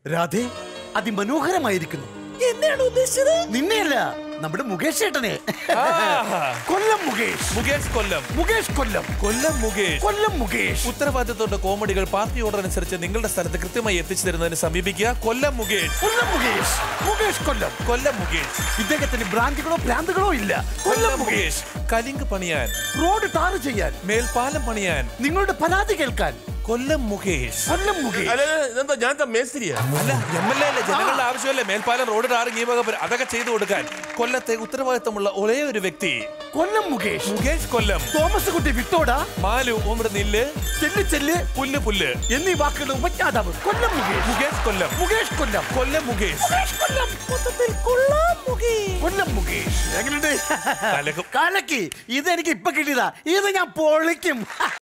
രാധേ അതിമനോഹരമായിരിക്കുന്നു എന്താണ് ഉദ്ദേശിച്ചത് നിന്നെയല്ല നമ്മുടെ മുകേഷ് ചേട്ടനെ ആഹാ. കൊല്ലം മുകേഷ് മുകേഷ് കൊല്ലം മുകേഷ് കൊല്ലം കൊല്ലം മുകേഷ് കൊല്ലം മുകേഷ് ഉത്തരവാദിത്തത്തോടെ കോമഡികൾ പാർട്ടി ഓർഡർ അനുസരിച്ച് നിങ്ങളുടെ സ്ഥലത്ത് കൃത്യമായി എത്തിച്ചു തരുന്നതിന് സമീപിക്കുക കൊല്ലം മുകേഷ് കൊല്ലം മുകേഷ് മുകേഷ് കൊല്ലം കൊല്ലം മുകേഷ് ഇദ്ദേഹത്തിന് ഭ്രാന്തികളോ ഭ്രാന്തുകളോ ഇല്ല കൊല്ലം മുകേഷ് കലിങ്ക് പണിയാൻ റോഡ് ടാറ് ചെയ്യാൻ മേൽപ്പാലം പണിയാൻ നിങ്ങളുടെ പരാതി കേൾക്കാൻ കൊല്ലം മുകേഷ് കൊല്ലം മുകേഷ് അല്ല ഇതെന്താ ഞാൻ എന്താ മേസ്തിരിയാ അല്ല എം എൽ എ അല്ലേ ജനങ്ങളുടെ ആവശ്യമല്ലേ മേൽപ്പാലം റോഡ് ടാറിങ് ഈ വക പരി- അതൊക്കെ ചെയ്തു കൊടുക്കാൻ കൊല്ലത്തെ ഉത്തരവാദിത്തമുള്ള ഒരേ ഒരു വ്യക്തി കൊല്ലം മുകേഷ് മുകേഷ് കൊല്ലം തോമസ് കുട്ടി വിട്ടോട മാലു ഓമിടെ നില്ല് ചെല്ല് ചെല്ല് പുല്ല് പുല്ല് എന്നീ വാക്കുകളുടെ ഉപജ്ഞാതാവ് കൊല്ലം മുകേഷ് മുകേഷ് കൊല്ലം മുകേഷ് കൊല്ലം കൊല്ലം മുകേഷ് മുകേഷ് കൊല്ലം മൊത്തത്തിൽ കൊള്ളാം മുകേഷ് കൊല്ലം മുകേഷ് എങ്ങനെയുണ്ട് കലക്കും. കലക്കി ഇത് എനിക്ക് ഇപ്പൊ കിട്ടിയതാ ഇത് ഞാൻ പൊളിക്കും